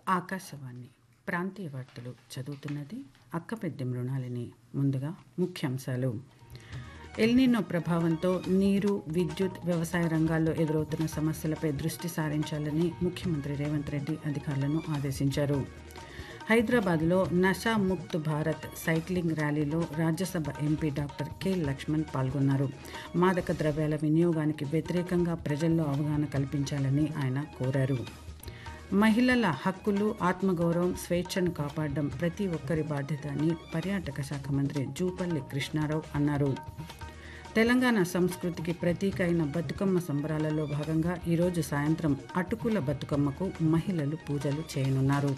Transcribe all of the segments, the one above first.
ఆకాశవాణి ప్రాంతీయ వార్తలు చదువుతున్నది అక్కపెద్ది మృణాలిని ముందుగా ముఖ్యాంశాలు ఎల్నినో ప్రభావంతో నీరు విద్యుత్ వ్యవసాయ రంగాల్లో ఎదురవుతున్న సమస్యలపై దృష్టి సారించాలని ముఖ్యమంత్రి రేవంత్ రెడ్డి అధికారులను ఆదేశించారు హైదరాబాద్లో నషా ముక్త్ భారత్ సైక్లింగ్ ర్యాలీలో Rajya Sabha MP doctor K Laxman పాల్గొన్నారు మాదక ద్రవ్యాల వినియోగానికి వ్యతిరేకంగా ప్రజల్లో అవగాహన కల్పించాలని ఆయన కోరారు మహిళల హక్కులు ఆత్మగౌరవం స్వేచ్ఛను కాపాడడం ప్రతి ఒక్కరి బాధ్యత అని పర్యాటక శాఖ మంత్రి జూపల్లి కృష్ణారావు అన్నారు తెలంగాణ సంస్కృతికి ప్రతీక అయిన బతుకమ్మ సంబరాలలో భాగంగా ఈరోజు సాయంత్రం అటుకుల బతుకమ్మకు మహిళలు పూజలు చేయనున్నారు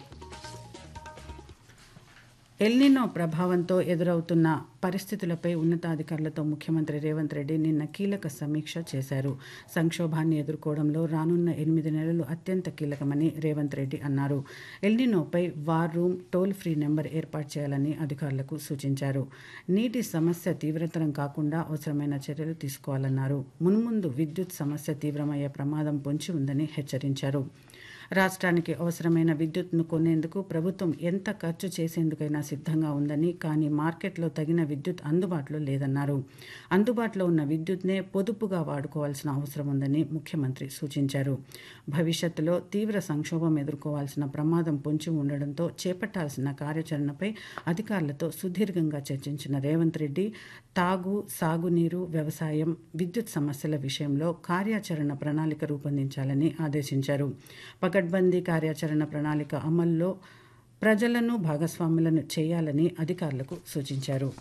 ఎల్నినో ప్రభావంతో ఎదురవుతున్న పరిస్థితులపై ఉన్నతాధికారులతో ముఖ్యమంత్రి రేవంత్ రెడ్డి నిన్న కీలక సమీక్ష చేశారు సంక్షోభాన్ని ఎదుర్కోవడంలో రానున్న ఎనిమిది నెలలు అత్యంత కీలకమని రేవంత్ రెడ్డి అన్నారు ఎల్నినోపై war room toll free number ఏర్పాటు చేయాలని అధికారులకు సూచించారు నీటి సమస్య తీవ్రతరం కాకుండా అవసరమైన చర్యలు తీసుకోవాలన్నారు మున్ముందు విద్యుత్ సమస్య తీవ్రమయ్యే ప్రమాదం పొంచి ఉందని హెచ్చరించారు రాష్ట్రానికి అవసరమైన విద్యుత్ను కొనేందుకు ప్రభుత్వం ఎంత ఖర్చు చేసేందుకైనా సిద్ధంగా ఉందని కానీ మార్కెట్లో తగిన విద్యుత్ అందుబాటులో లేదన్నారు అందుబాటులో ఉన్న విద్యుత్నే పొదుపుగా వాడుకోవాల్సిన అవసరం ఉందని ముఖ్యమంత్రి సూచించారు భవిష్యత్తులో తీవ్ర సంక్షోభం ఎదుర్కోవాల్సిన ప్రమాదం పొంచి ఉండడంతో చేపట్టాల్సిన కార్యాచరణపై అధికారులతో సుదీర్ఘంగా చర్చించిన రేవంత్ రెడ్డి తాగు సాగునీరు వ్యవసాయం విద్యుత్ సమస్యల విషయంలో కార్యాచరణ ప్రణాళిక రూపొందించాలని ఆదేశించారు పకడ్బందీ కార్యాచరణ ప్రణాళిక అమల్లో ప్రజలను భాగస్వాములను చేయాలని అధికారులకు సూచించారు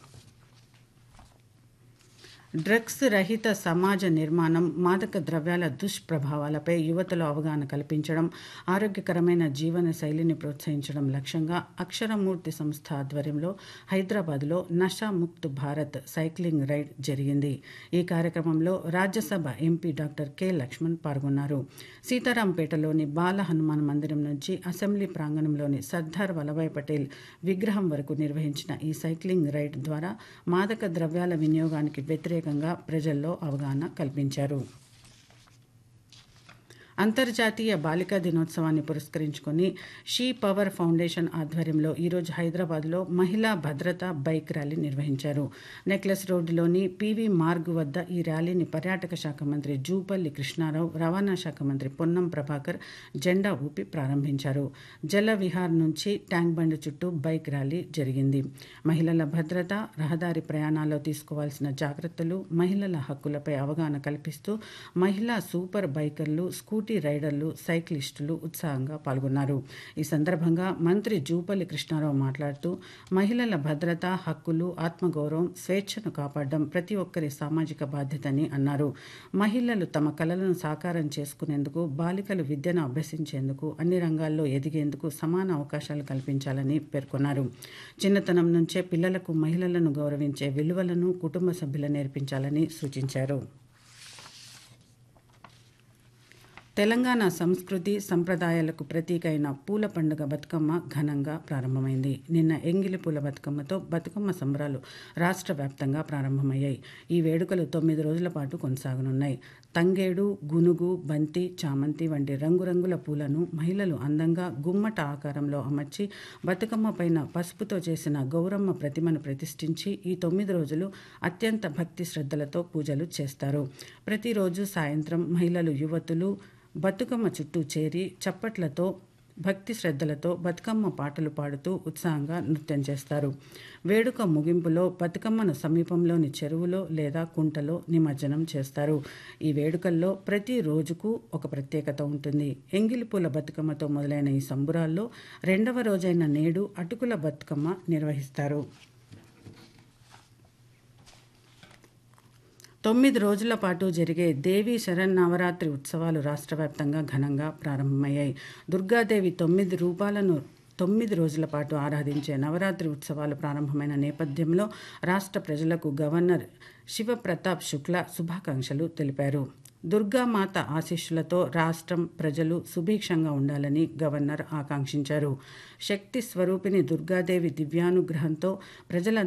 డ్రగ్స్ రహిత సమాజ నిర్మాణం మాదక ద్రవ్యాల దుష్ప్రభావాలపై యువతలో అవగాహన కల్పించడం ఆరోగ్యకరమైన జీవన శైలిని ప్రోత్సహించడం లక్ష్యంగా అక్షరమూర్తి సంస్థ ఆధ్వర్యంలో హైదరాబాద్లో నషా ముక్త్ భారత్ సైక్లింగ్ రైడ్ జరిగింది ఈ కార్యక్రమంలో Rajya Sabha MP doctor K Laxman పాల్గొన్నారు సీతారాంపేటలోని బాల హనుమాన్ మందిరం నుంచి అసెంబ్లీ ప్రాంగణంలోని సర్దార్ వల్లభాయ్ పటేల్ విగ్రహం వరకు నిర్వహించిన ఈ సైక్లింగ్ రైడ్ ద్వారా మాదక ద్రవ్యాల వినియోగానికి వ్యతిరేక వ్యతిరేకంగా ప్రజల్లో అవగాహన కల్పించారు అంతర్జాతీయ బాలికా దినోత్సవాన్ని పురస్కరించుకొని షీ పవర్ ఫౌండేషన్ ఆధ్వర్యంలో ఈరోజు హైదరాబాద్లో మహిళా భద్రత బైక్ ర్యాలీ నిర్వహించారు నెక్లెస్ రోడ్డులోని పీవీ మార్గ్ వద్ద ఈ ర్యాలీని పర్యాటక శాఖ మంత్రి జూపల్లి కృష్ణారావు రవాణా శాఖ మంత్రి పొన్నం ప్రభాకర్ జెండా ఊపి ప్రారంభించారు జల విహార్ నుంచి ట్యాంక్ బండ్ చుట్టూ బైక్ ర్యాలీ జరిగింది మహిళల భద్రత రహదారి ప్రయాణాల్లో తీసుకోవాల్సిన జాగ్రత్తలు మహిళల హక్కులపై అవగాహన కల్పిస్తూ మహిళా సూపర్ బైకర్లు స్కూటీ స్కూటీ రైడర్లు సైక్లిస్టులు ఉత్సాహంగా పాల్గొన్నారు ఈ సందర్భంగా మంత్రి జూపల్లి కృష్ణారావు మాట్లాడుతూ మహిళల భద్రత హక్కులు ఆత్మగౌరవం స్వేచ్ఛను కాపాడడం ప్రతి ఒక్కరి సామాజిక బాధ్యతని అన్నారు మహిళలు తమ కలలను సాకారం చేసుకునేందుకు బాలికలు విద్యను అభ్యసించేందుకు అన్ని రంగాల్లో ఎదిగేందుకు సమాన అవకాశాలు కల్పించాలని పేర్కొన్నారు చిన్నతనం నుంచే పిల్లలకు మహిళలను గౌరవించే విలువలను కుటుంబ సభ్యులు నేర్పించాలని సూచించారు తెలంగాణ సంస్కృతి సంప్రదాయాలకు ప్రతీక అయిన పూల పండుగ బతుకమ్మ ఘనంగా ప్రారంభమైంది నిన్న ఎంగిలి పూల బతుకమ్మతో బతుకమ్మ సంబరాలు రాష్ట్ర వ్యాప్తంగా ప్రారంభమయ్యాయి ఈ వేడుకలు తొమ్మిది రోజుల పాటు కొనసాగనున్నాయి తంగేడు గునుగు బంతి చామంతి వంటి రంగురంగుల పూలను మహిళలు అందంగా గుమ్మట ఆకారంలో అమర్చి బతుకమ్మ పైన పసుపుతో చేసిన గౌరమ్మ ప్రతిమను ప్రతిష్ఠించి ఈ తొమ్మిది రోజులు అత్యంత భక్తి శ్రద్ధలతో పూజలు చేస్తారు ప్రతిరోజు సాయంత్రం మహిళలు యువతులు బతుకమ్మ చుట్టూ చేరి చప్పట్లతో భక్తి శ్రద్ధలతో బతుకమ్మ పాటలు పాడుతూ ఉత్సాహంగా నృత్యం చేస్తారు వేడుక ముగింపులో బతుకమ్మను సమీపంలోని చెరువులో లేదా కుంటలో నిమజ్జనం చేస్తారు ఈ వేడుకల్లో ప్రతి రోజుకు ఒక ప్రత్యేకత ఉంటుంది ఎంగిలిపూల బతుకమ్మతో మొదలైన ఈ సంబురాల్లో రెండవ రోజైన నేడు అటుకుల బతుకమ్మ నిర్వహిస్తారు తొమ్మిది రోజుల పాటు జరిగే దేవీ శరన్నవరాత్రి ఉత్సవాలు రాష్ట్ర వ్యాప్తంగా ఘనంగా ప్రారంభమయ్యాయి దుర్గాదేవి తొమ్మిది రూపాలను తొమ్మిది రోజుల పాటు ఆరాధించే నవరాత్రి ఉత్సవాలు ప్రారంభమైన నేపథ్యంలో రాష్ట్ర ప్రజలకు గవర్నర్ శివప్రతాప్ శుక్లా శుభాకాంక్షలు తెలిపారు దుర్గామాత ఆశీస్సులతో రాష్ట్రం ప్రజలు సుభిక్షంగా ఉండాలని గవర్నర్ ఆకాంక్షించారు శక్తి స్వరూపిణి దుర్గాదేవి దివ్యానుగ్రహంతో ప్రజల